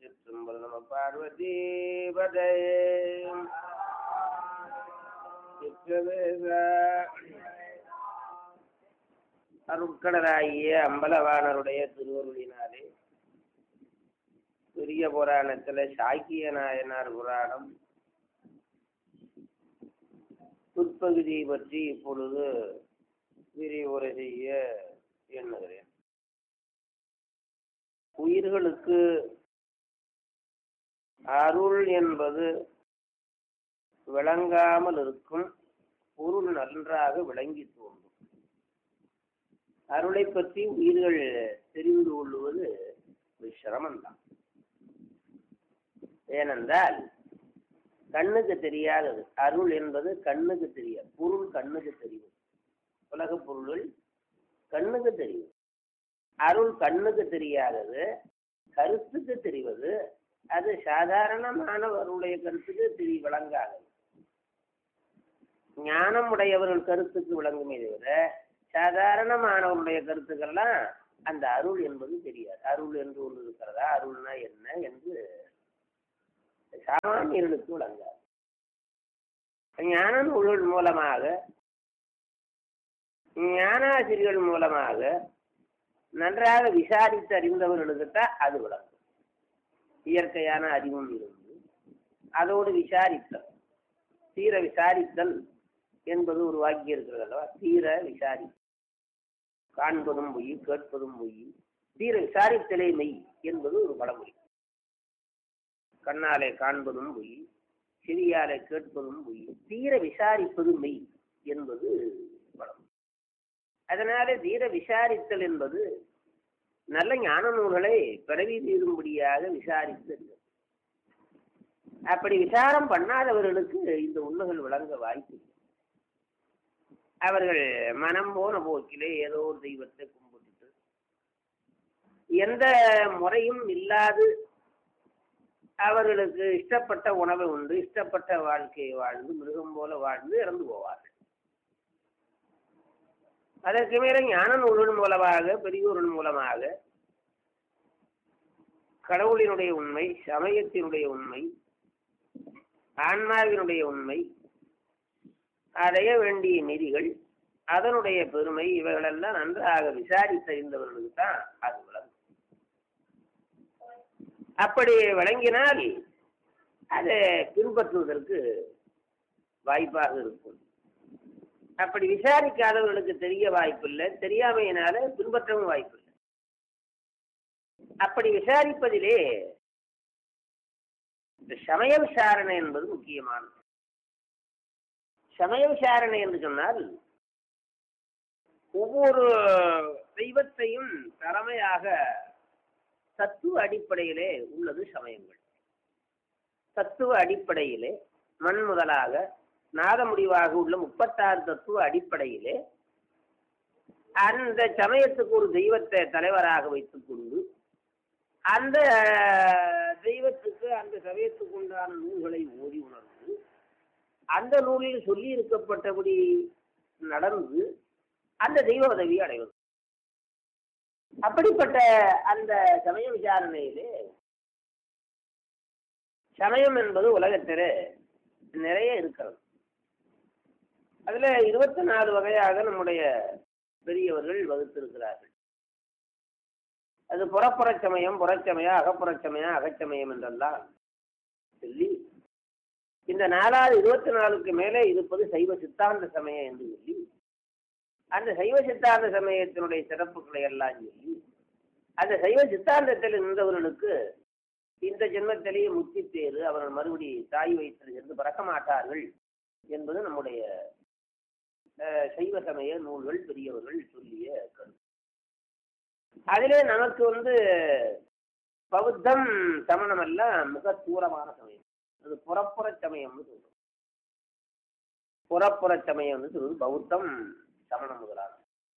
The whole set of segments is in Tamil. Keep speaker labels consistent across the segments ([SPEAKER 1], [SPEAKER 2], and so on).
[SPEAKER 1] திருச்சிற்றம்பலம் நம பார்வதி பதே அருட்கடலாகிய அம்பலவாணருடைய திருவருளினாலே பெரிய புராணத்துல சாக்கிய நாயனார் புராணம் உட்பகுதியை பற்றி இப்பொழுது விரிவுரை செய்ய எண்ணுகிறேன் உயிர்களுக்கு அருள் என்பது விளங்காமல் இருக்கும் பொருள் நன்றாக விளங்கி தோன்றும் அருளை பற்றி உயிர்கள் தெரிந்து கொள்வது ஒரு சிரமம்தான் ஏனென்றால் கண்ணுக்கு தெரியாதது அருள் என்பது கண்ணுக்கு தெரியாது பொருள் கண்ணுக்கு தெரியும் உலக பொருள்கள் கண்ணுக்கு தெரியும் அருள் கண்ணுக்கு தெரியாதது கருத்துக்கு தெரிவது அது சாதாரணமானவருடைய கருத்துக்கு தெரிய விளங்காதது ஞானம் உடையவர்கள் கருத்துக்கு விளங்குமே தவிர சாதாரணமானவருடைய கருத்துக்கெல்லாம் அந்த அருள் என்பது தெரியாது அருள் என்று ஒன்று இருக்கிறதா அருள்னா என்ன என்று சாமானியர்களுக்கு விளங்காது ஞான நூல்கள் மூலமாக ஞானாசிரியர்கள் மூலமாக நன்றாக விசாரித்து அறிந்தவர்களுக்குத்தான் அது விளங்கும் இயற்கையான அறிவும் இருந்து அதோடு விசாரித்தல் தீர விசாரித்தல் என்பது ஒரு வாக்கியம் இருக்கிறது அல்லவா தீர விசாரி காண்பதும் பொய் கேட்பதும் பொய் தீர விசாரித்தலே மெய் என்பது ஒரு பழமொழி கண்ணாலே காண்பதும் பொய் செவியாலே கேட்பதும் பொய் தீர விசாரிப்பது மெய் என்பது பழமொழி அதனால தீர விசாரித்தல் என்பது நல்ல ஞான நூல்களை பிறவி தீரும்படியாக விசாரித்தல் அப்படி விசாரம் பண்ணாதவர்களுக்கு இந்த உண்மைகள் விளங்க வாய்ப்பு அவர்கள் மனம் போன போக்கிலே ஏதோ ஒரு தெய்வத்தை கும்பிட்டுட்டு எந்த முறையும் இல்லாது அவர்களுக்கு இஷ்டப்பட்ட உணவை உண்டு இஷ்டப்பட்ட வாழ்க்கையை வாழ்ந்து மிருகம் போல வாழ்ந்து இறந்து போவார்கள் அதற்கு மேல ஞான நூல்கள் மூலமாக பெரியோர்கள் மூலமாக கடவுளினுடைய உண்மை சமயத்தினுடைய உண்மை ஆன்மாவினுடைய உண்மை அடைய வேண்டிய நெறிகள் அதனுடைய பெருமை இவைகளெல்லாம் நன்றாக விசாரித்தறிந்தவர்களுக்கு தான் அது விளங்கும் அப்படி விளங்கினால் அதை பின்பற்றுவதற்கு வாய்ப்பாக இருக்கும் அப்படி விசாரிக்காதவர்களுக்கு தெரிய வாய்ப்பில்லை தெரியாமையினால பின்பற்றவும் வாய்ப்பில்லை அப்படி விசாரிப்பதிலே இந்த சமய விசாரணை என்பது முக்கியமானது சமய விசாரணை என்று சொன்னால் ஒவ்வொரு தெய்வத்தையும் தலைமையாக தத்துவ அடிப்படையிலே உள்ளது சமயங்கள் தத்துவ அடிப்படையிலே மண் முதலாக நாத முடிவாக உள்ள முப்பத்தாறு தத்துவ அடிப்படையிலே அந்த சமயத்துக்கு ஒரு தெய்வத்தை தலைவராக வைத்துக் கொண்டு அந்த தெய்வத்துக்கு அந்த சமயத்துக்கு உண்டான நூல்களை ஓதி உணர்ந்து அந்த நூலில் சொல்லி இருக்கப்பட்டபடி நடந்து அந்த தெய்வ உதவியை அடைவது அப்படிப்பட்ட அந்த சமய விசாரணையிலே சமயம் என்பது உலகத்திலே நிறைய இருக்கிறது அதுல இருபத்தி நாலு வகையாக நம்முடைய பெரியவர்கள் வகுத்திருக்கிறார்கள் அது புறப்புற சமயம் புறச்சமயம் அகப்புற சமயம் அகச்சமயம் என்றெல்லாம் சொல்லி இந்த நாலாவது இருபத்தி நாலுக்கு மேலே இருப்பது சைவ சித்தாந்த சமயம் என்று சொல்லி அந்த சைவ சித்தாந்த சமயத்தினுடைய சிறப்புகளை எல்லாம் சொல்லி அந்த சைவ சித்தாந்தத்தில் இருந்தவர்களுக்கு இந்த ஜென்மத்திலேயே முத்தி பேரு அவர்கள் மறுபடி தாய் வயிற்றில் இருந்து பறக்க மாட்டார்கள் என்பது நம்முடைய சைவ சமய நூல்கள் பெரியவர்கள் சொல்லிய கருத்து அதிலே நமக்கு வந்து பௌத்தம் சமணம் எல்லாம் மிக தூரமான சமயம் அது புறப்புற சமயம்னு சொல்றோம் புறப்புற சமயம்னு சொல்றது பௌத்தம் சமணம் முதலான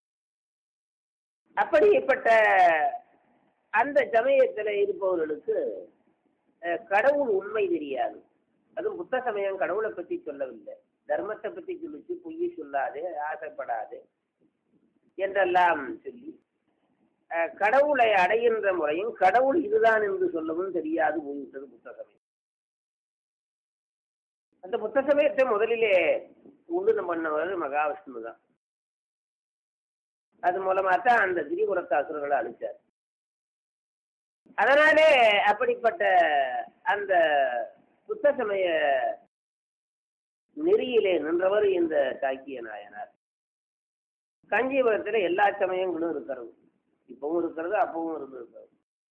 [SPEAKER 1] அப்படிப்பட்ட அந்த சமயத்தில் இருப்பவர்களுக்கு கடவுள் உண்மை தெரியாது அதுவும் புத்த சமயம் கடவுளை பற்றி சொல்லவில்லை தர்மத்தை பற்றி சொல்லிச்சு பொய் சொல்லாது ஆசைப்படாது என்றெல்லாம் சொல்லி அஹ், கடவுளை அடைகின்ற முறையும் கடவுள் இதுதான் என்று சொல்லவும் தெரியாது போய்விட்டது புத்த சமயம் அந்த புத்த சமயத்தை முதலிலே உண்டு பண்ணவர் மகாவிஷ்ணு தான் அது மூலமா தான் அந்த திரிபுரத்து அசுரர்களை அழிச்சார் அதனாலே அப்படிப்பட்ட அந்த புத்த சமய நெறியிலே நின்றவர் இந்த சாக்கிய நாயனார் காஞ்சிபுரத்தில் எல்லா சமயங்களும் இருக்கிறது இப்பவும் இருக்கிறது அப்பவும் இருந்திருக்கிறது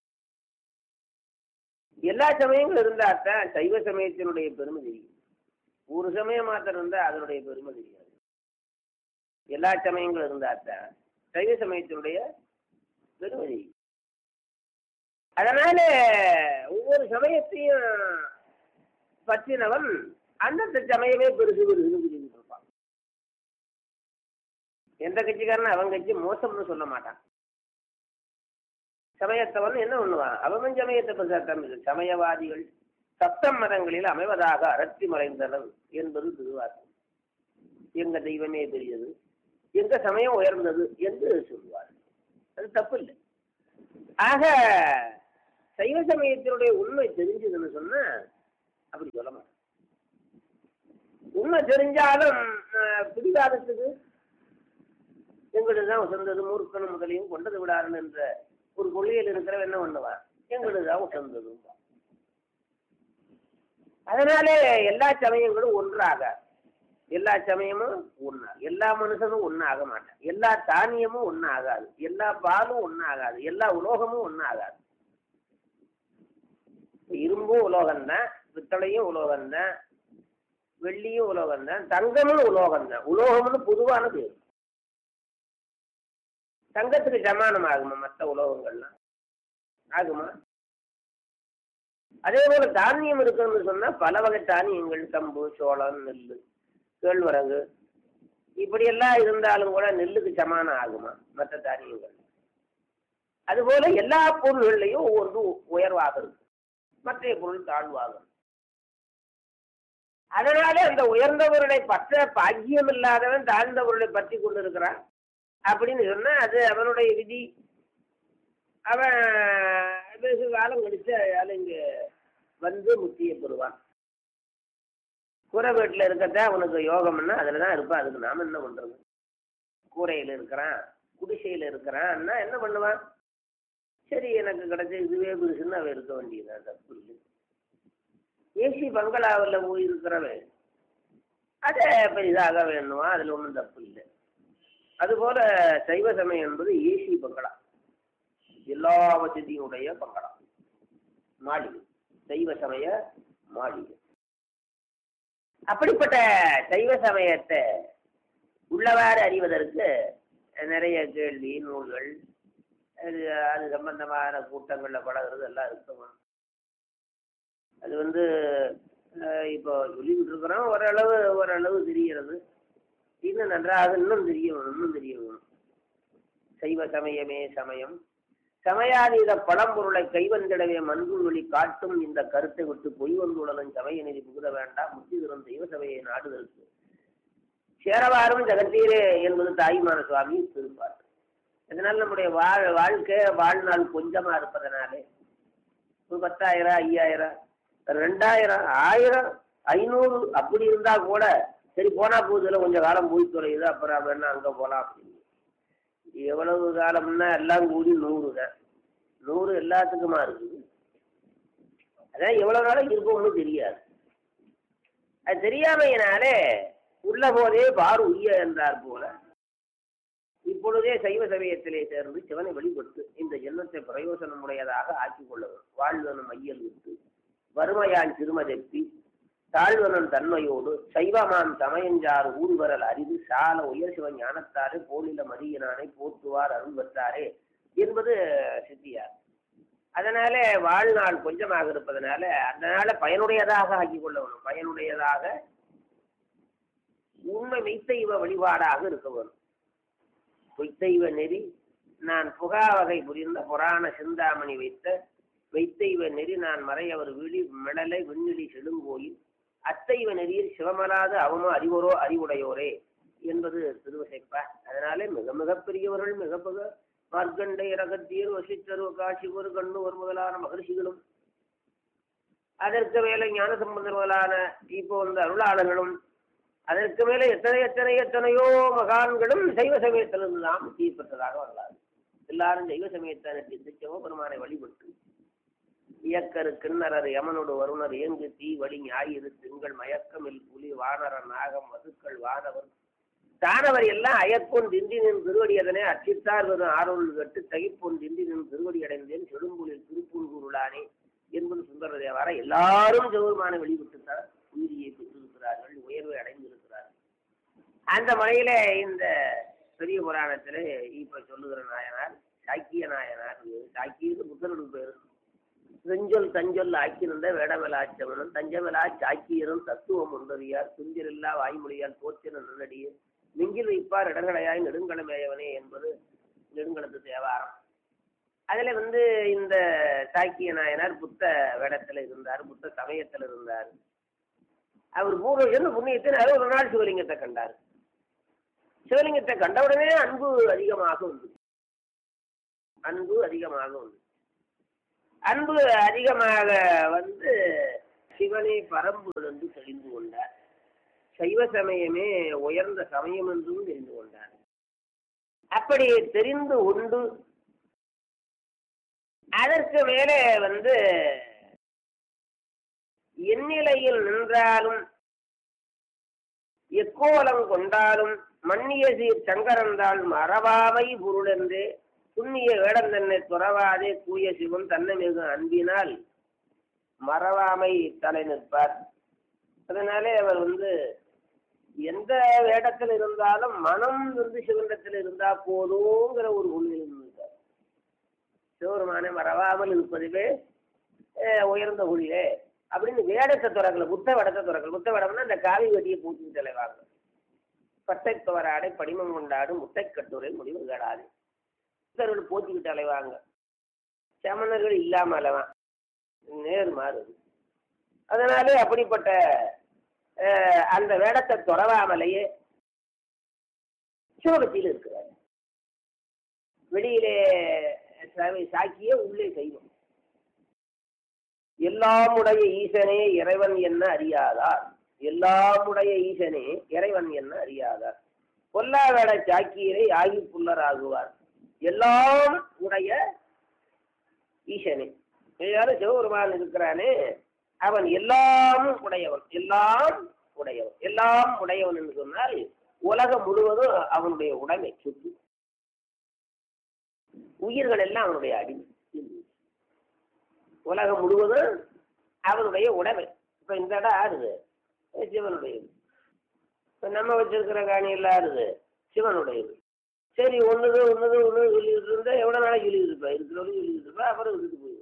[SPEAKER 1] எல்லா சமயங்களும் இருந்தா தான் சைவ சமயத்தினுடைய பெருமை தெரியும் ஒரு சமயம் மாத்திரம் இருந்தா அதனுடைய பெருமை தெரியாது எல்லா சமயங்களும் இருந்தா தான் சைவ சமயத்தினுடைய பெருமை தெரியும் அதனால ஒவ்வொரு சமயத்தையும் பற்றினவன் அந்தந்த சமயமே பெருசு பெருசுன்னு சொல்லிட்டு இருப்பான் எந்த கட்சிக்காரனும் அவன் கட்சி மோசம்னு சொல்ல மாட்டான் சமயத்தவன் என்ன பண்ணுவான் அவன் சமயத்தை பிரசாரம் சமயவாதிகள் சப்தம் மதங்களில் அமைவதாக அரற்றி மறைந்தனர் என்பது திருவாசகம் எங்க தெய்வமே பெரியது எங்க சமயம் உயர்ந்தது என்று சொல்லுவார் அது தப்பு இல்லை ஆக சைவ சமயத்தினுடைய உண்மை தெரிஞ்சதுன்னு சொன்னா அப்படி சொல்ல மாட்டேன் உண்மை தெரிஞ்சாலும் அஹ், பிடிவாதத்துக்கு எங்களுக்கு தான் உசந்தது மூர்க்கனும் முதலையும் கொண்டது விடாருன்னு என்ற ஒரு கொள்கையில் இருக்கிறவன் என்ன பண்ணுவான் எங்களுக்கு தான் உசந்தது அதனாலே எல்லா சமயங்களும் ஒன்றாக எல்லா சமயமும் ஒன்றா எல்லா மனுஷனும் ஒன்றாக மாட்டான் எல்லா தானியமும் ஒன்றும் ஆகாது எல்லா பாலும் ஒன்றும் ஆகாது எல்லா உலோகமும் ஒன்றும் ஆகாது இரும்பும் உலோகம்தான் பித்தளையும் உலோகம்தான் வெள்ளியும் உலோகம்தான் தங்கமும் உலோகம்தான் உலோகம்னு பொதுவான பேர் தங்கத்துக்கு சமானம் ஆகுமா மற்ற உலோகங்கள்லாம் ஆகுமா அதே போல தானியம் இருக்குன்னு சொன்னா பல வகை தானியங்கள் கம்பு சோளம் நெல் கேழ்வரகு இப்படியெல்லாம் இருந்தாலும் கூட நெல்லுக்கு சமானம் ஆகுமா மற்ற தானியங்கள் அதுபோல எல்லா பொருள்கள்லையும் ஒவ்வொன்று உயர்வாக இருக்கு மற்ற பொருள் தாழ்வாக இருக்கு. அதனாலே அந்த உயர்ந்தவர்களை பற்ற பாக்கியம் இல்லாதவன் தாழ்ந்தவர்களை பற்றி கொண்டு இருக்கிறான் அப்படின்னு சொன்னா அது அவனுடைய விதி அவன் வெகு காலம் கழிச்சு அயால இங்க வந்து முத்தியை பெறுவான் கூரை வீட்டில் இருக்கத்தான் அவனுக்கு யோகம்னா அதில் தான் இருப்பான் அதுக்கு நாம என்ன பண்றது கூரையில் இருக்கிறான் குடிசையில் இருக்கிறான்னா என்ன பண்ணுவான் சரி எனக்கு கிடைச்ச இதுவே பெருசுன்னு அவன் இருக்க வேண்டியதுதான் தப்பு இல்லை ஏசி பங்களாவில் போய் இருக்கிறவன் அதை பெரிதாக வேணுமா அதில் ஒன்றும் தப்பு இல்லை அதுபோல சைவ சமயம் என்பது ஏசி பங்களா எல்லா வசதியுடைய பங்களா மாளிகை சைவ சமய மாளிகை அப்படிப்பட்ட சைவ சமயத்தை உள்ளவாறு அறிவதற்கு நிறைய கேள்வி நூல்கள் அது அது சம்பந்தமான கூட்டங்களில் பழகிறது எல்லாம் இருக்குமா அது வந்து அஹ், இப்போ சொல்லிக்கிட்டு இருக்கிறோம் ஓரளவு ஓரளவு தெரிகிறது இன்னும் நன்றாக இன்னும் தெரிய வேணும் இன்னும் தெரிய வேணும் சைவ சமயமே சமயம் சமயாதீத பழம்பொருளை கைவந்திடவே மண்புள் வழி காட்டும் இந்த கருத்தை விட்டு பொய் வந்துள்ளதும் சமய நெறி புகுத வேண்டாம் முத்திதரும் தெய்வ சபையை நாடுதற்கு சேரவாரும் ஜெகத்தீரே என்பது தாய்மான சுவாமி திருப்பாட்டு இதனால் நம்முடைய வாழ் வாழ்க்கை வாழ்நாள் கொஞ்சமா இருப்பதனாலே ஒரு பத்தாயிரம் ஐயாயிரம் ரெண்டாயிரம் ஆயிரம் ஐநூறு அப்படி இருந்தா கூட சரி போனா போகுதுல கொஞ்சம் காலம் போய் தொலையுது அப்புறம் வேணா அங்க போலாம் அப்படின்னு எவ்வளவு காலம்னா எல்லாம் கூடி நூறு தான் நூறு எல்லாத்துக்குமா இருக்குது அதான் எவ்வளவு நாளைக்கு இருப்போம்னு தெரியாது அது தெரியாமையினாலே உள்ள போதே பார் உய்ய என்றார் போல இப்பொழுதே சைவ சமயத்திலே சேர்ந்து சிவனை வெளிப்பட்டு இந்த ஜென்மத்தை பிரயோசனமுடையதாக ஆக்கிக் கொள்ளவும் வாழ்வனும் மையல் விட்டு வறுமையான் திருமதெப்பி தாழ்வனன் தன்மையோடு சைவமான் சமயஞ்சார் ஊர்வரல் அறிவு சால உயர் சிவ ஞானத்தாரே போலில மதியனானை போற்றுவார் அருள் பெற்றாரே என்பது சித்தியார் அதனால வாழ்நாள் கொஞ்சமாக இருப்பதனால அதனால பயனுடையதாக ஆக்கிக் கொள்ளணும் பயனுடையதாக உண்மை மெய்த்தெய்வ வழிபாடாக இருக்க வேணும் பொய்த்தெய்வ நெறி நான் புகா வகை புரிந்த புராண சிந்தாமணி வைத்த வைத்தெய்வ நெறி நான் மறையவர் விழி மிடலை விண்ணிலி செழுங்கோயில் அத்தைவ நெறியில் சிவமலாத அவமோ அறிவரோ அறிவுடையோரே என்பது திருவசைப்பா அதனாலே மிக மிக பெரியவர்கள் மிக மிக மார்க்கண்டை ரகத்தியர் வசித்தர் காசிவர் கண்ணுவர் முதலான மகர்ஷிகளும் அதற்கு மேலே ஞான சம்பந்தர் முதலான இப்போ வந்த அருளாளர்களும் அதற்கு மேலே எத்தனை எத்தனை எத்தனையோ மகான்களும் சைவ சமயத்திலிருந்து தான் முக்தி பெற்றதாக வரலாறு எல்லாரும் சைவ சமயத்தை நட்டித்து சிவபெருமானை வழிபட்டு இயக்கரு கிண்ணரர் யமனோடு வருணர் இயங்கு தீ வழி ஞாயிறு திங்கள் மயக்கமில் புலி வானர நாகம் மதுக்கள் வானவர் தானவர் எல்லாம் அயப்பொன் திண்டினின் திருவடி அதனை அச்சித்தார் வரும் ஆரோல் கட்டு தகிப்பொன் திண்டினின் திருவடி அடைந்தேன் செடும்புலில் திருப்பூர்குருளானே என்பது சுந்தர தேவார எல்லாரும் சிவபெருமான வெளிவிட்டுத்தான் உயிரியை பெற்றிருக்கிறார்கள் உயர்வை அடைந்திருக்கிறார்கள் அந்த முறையில இந்த பெரிய புராணத்திலே இப்ப சொல்லுகிற நாயனார் சாக்கிய நாயனார் சாக்கியது புத்தனுடைய பேர் செஞ்சொல் தஞ்சொல் ஆக்கியிருந்த வேடமலாச்சவனும் தஞ்சமலா சாக்கியரும் தத்துவம் ஒன்றறியார் துஞ்சிலில்லா வாய்மொழியால் தோற்றின நல்லடியே நெஞ்சில் வைப்பார் இடங்களையாய் நெடுங்கலமேயவனே என்பது நெடுங்கலத்து தேவாரம் அதுல வந்து இந்த சாக்கிய நாயனார் புத்த வேடத்துல இருந்தார் புத்த சமயத்துல இருந்தார் அவர் பூர்வஜன் புண்ணியத்தின் ஒரு நாள் சிவலிங்கத்தை கண்டார் சிவலிங்கத்தை கண்டவுடனே அன்பு அதிகமாக உண்டு அன்பு அதிகமாக உண்டு அன்பு அதிகமாக வந்து சிவனை பரம்பு என்று தெளிந்து கொண்டார் சைவ சமயமே உயர்ந்த சமயம் என்றும் தெரிந்து கொண்டார் அப்படி தெரிந்து உண்டு அதற்கு மேலே வந்து எந்நிலையில் நின்றாலும் எக்கோலம் கொண்டாலும் மன்னிய சீர் சங்கரந்தாள் மறவாமை பொருளென்றே புண்ணிய வேடம் தன்னை துறவாதே கூய சிவம் தன்னை மிகு அன்பினால் மறவாமை தலை நிற்பார் அதனாலே அவர் வந்து எந்த வேடத்தில் இருந்தாலும் மனம் வந்து சிவண்டத்தில் இருந்தா போதுங்கிற ஒரு உண்மையில் இருந்தார் சிவருமானை மறவாமல் இருப்பதுவே அஹ், உயர்ந்த ஒளியே அப்படின்னு வேடத்தை துறக்கல புத்த வேடத்தை துறக்கல புத்த வேடம்னா இந்த காவி வெட்டியை பூச்சி தலைவாங்க பட்டை துவராடை படிமம் கொண்டாடு முட்டை கட்டுரை முடிவு கேடாது புத்தர்கள் போத்திக்கிட்டு அலைவாங்க சமணர்கள் இல்லாம அலைவான் நேர் மாறுது அதனாலே அப்படிப்பட்ட அஹ், அந்த வேடத்தை துறவாமலேயே சிவபக்தியில் இருக்கிறார் வெளியிலே சா- சாக்கிய உள்ளே செய்வோம் எல்லாமுடைய ஈசனே இறைவன் என்ன அறியாதார் எல்லாமுடைய ஈசனே இறைவன் என்ன அறியாதார் பொல்லாவேட சாக்கியரை ஆகி புல்லராகுவார் எல்லாம் உடைய ஈசனே யாரும் சிவபெருமான் இருக்கிறானே அவன் எல்லாம் உடையவன் எல்லாம் உடையவன் எல்லாம் உடையவன் என்று சொன்னால் உலகம் முழுவதும் அவனுடைய உடைமை சொத்து உயிர்கள் எல்லாம் அவனுடைய அடிமை உலகம் முழுவதும் அவனுடைய உடைமை இப்ப இந்த இடம் ஆறுது சிவனுடையது இப்ப நம்ம வச்சிருக்கிற காணி எல்லாம் ஆறுது சிவனுடையது சரி ஒண்ணுது ஒண்ணுது ஒண்ணு சொல்லிட்டு இருந்தா எவ்வளவு நாளைக்கு சொல்லிட்டு இருப்பா இருக்கிறவங்க சொல்லிட்டு இருப்பா அப்புறம் விட்டுட்டு போயிடுவேன்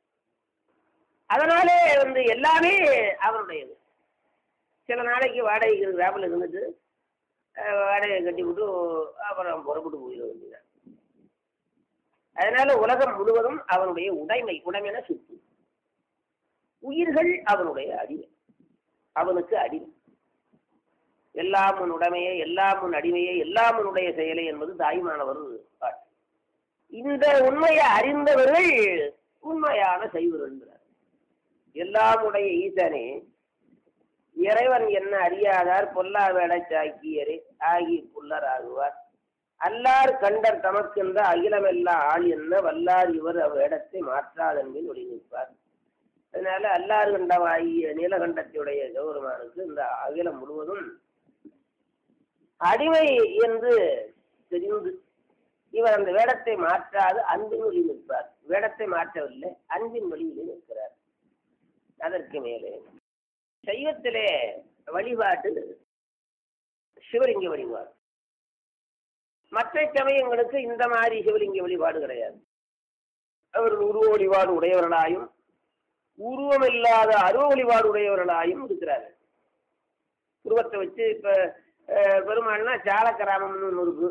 [SPEAKER 1] அதனாலே வந்து எல்லாமே அவனுடையது சில நாளைக்கு வாடகைக்கு இருக்கிறாப்புல இருந்துட்டு அஹ், வாடகையை கட்டி விட்டு அப்புறம் புறப்பட்டு போயிட வேண்டியதான் அதனால உலகம் முழுவதும் அவனுடைய உடைமை உடைமைன சுத்து உயிர்கள் அவனுடைய அடிமை அவனுக்கு அடிமை எல்லாம் உன் உடைமையே எல்லாம் உன் அடிமையே எல்லாம் உன்னுடைய செயலை என்பது தாய்மானவர் பாட்டு இந்த உண்மையை அறிந்தவர்கள் உண்மையான செய்வர்கள் என்கிறார் எல்லாம் உடைய ஈசனே இறைவன் என்ன அறியாதார் பொல்லா வேடை சாக்கியரே ஆகி புல்லர் ஆகுவார் அல்லார் கண்டர் தமக்கென்ற அகிலமெல்லாம் ஆள் என்ன வல்லார் இவர் அவ்விடத்தை மாற்றாதன்பில் ஒளி நிற்பார் அதனால அல்லார் கண்டவாகிய நீலகண்டத்துடைய கௌரவனுக்கு இந்த அகிலம் முழுவதும் அடிமை என்று தெரிந்து இவர் அந்த வேடத்தை மாற்றாது அன்பின் வழி நிற்பார் வேடத்தை மாற்றவில்லை அன்பின் வழியிலே நிற்கிறார் அதற்கு மேலே சைவத்திலே வழிபாட்டு சிவலிங்க வழிபாடு மற்ற சமயங்களுக்கு இந்த மாதிரி சிவலிங்க வழிபாடு கிடையாது அவர்கள் உருவ வழிபாடு உடையவர்களாயும் உருவமில்லாத அருவ வழிபாடு உடையவர்களாயும் இருக்கிறார்கள் உருவத்தை வச்சு இப்ப அஹ், பெருமாள்னா சாலக்கிராமம்னு ஒன்று இருக்கு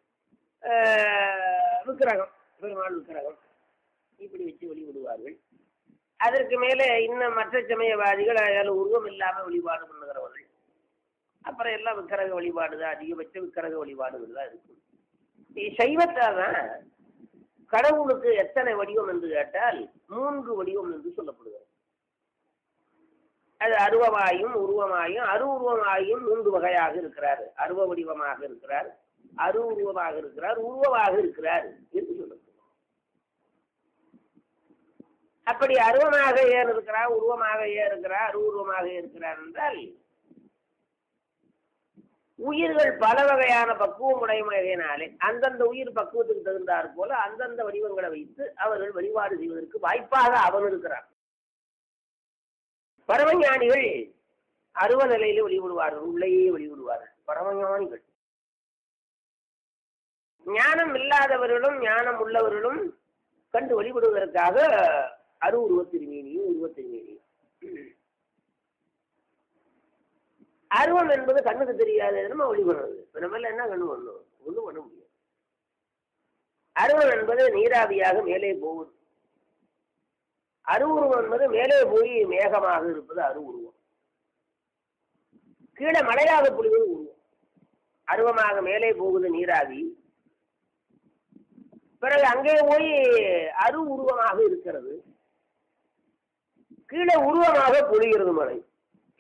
[SPEAKER 1] அஹ், விக்கிரகம் பெருமாள் விக்கிரகம் இப்படி வச்சு வழிபடுவார்கள் அதற்கு மேலே இன்னும் மற்ற சமயவாதிகள் அதில் உருவம் இல்லாமல் வழிபாடு பண்ணுகிறவர்கள் அப்புறம் எல்லாம் விக்கிரக வழிபாடு தான் அதிகபட்ச விக்கிரக வழிபாடுகள் தான் இருக்கும் சைவத்தை தான் கடவுளுக்கு எத்தனை வடிவம் என்று கேட்டால் மூன்று வடிவம் என்று சொல்லப்படுகிறது அது அருவமாயும் உருவமாயும் அரு உருவமாயும் மூன்று வகையாக இருக்கிறார் அருவ வடிவமாக இருக்கிறார் அரு உருவமாக இருக்கிறார் உருவமாக இருக்கிறார் என்று சொல்லப்படுகிறது அப்படி அருவமாக ஏன் இருக்கிறார் உருவமாக ஏன் இருக்கிறார் அரு உருவமாக இருக்கிறார் என்றால் உயிர்கள் பல வகையான பக்குவம் உடையமையினாலே அந்தந்த உயிர் பக்குவத்துக்கு தகுந்தாற் போல அந்தந்த வடிவங்களை வைத்து அவர்கள் வழிபாடு செய்வதற்கு வாய்ப்பாக அவன் இருக்கிறான் பரமஞானிகள் அருவ நிலையிலே வழிபடுவார்கள் உள்ளேயே வழிபடுவார்கள் பரமஞானிகள் ஞானம் இல்லாதவர்களும் ஞானம் உள்ளவர்களும் கண்டு வழிபடுவதற்காக அரு உருவத் திருமேனியும் உருவத் திருமேனியும் அருவம் என்பது கண்ணுக்கு தெரியாது நம்ம வழிபடுறது இப்ப நம்ம எல்லாம் என்ன கண்ணு பண்ணும் ஒன்றும் பண்ண முடியாது அருவம் என்பது நீராவியாக மேலே போகுது அருவுருவம் என்பது மேலே போய் மேகமாக இருப்பது அருவுருவம் கீழே மழையாக பொழிவது உருவம் அருவமாக மேலே போகுது நீராவி பிறகு அங்கே போய் அரு உருவமாக இருக்கிறது கீழே உருவமாக பொழிகிறது மழை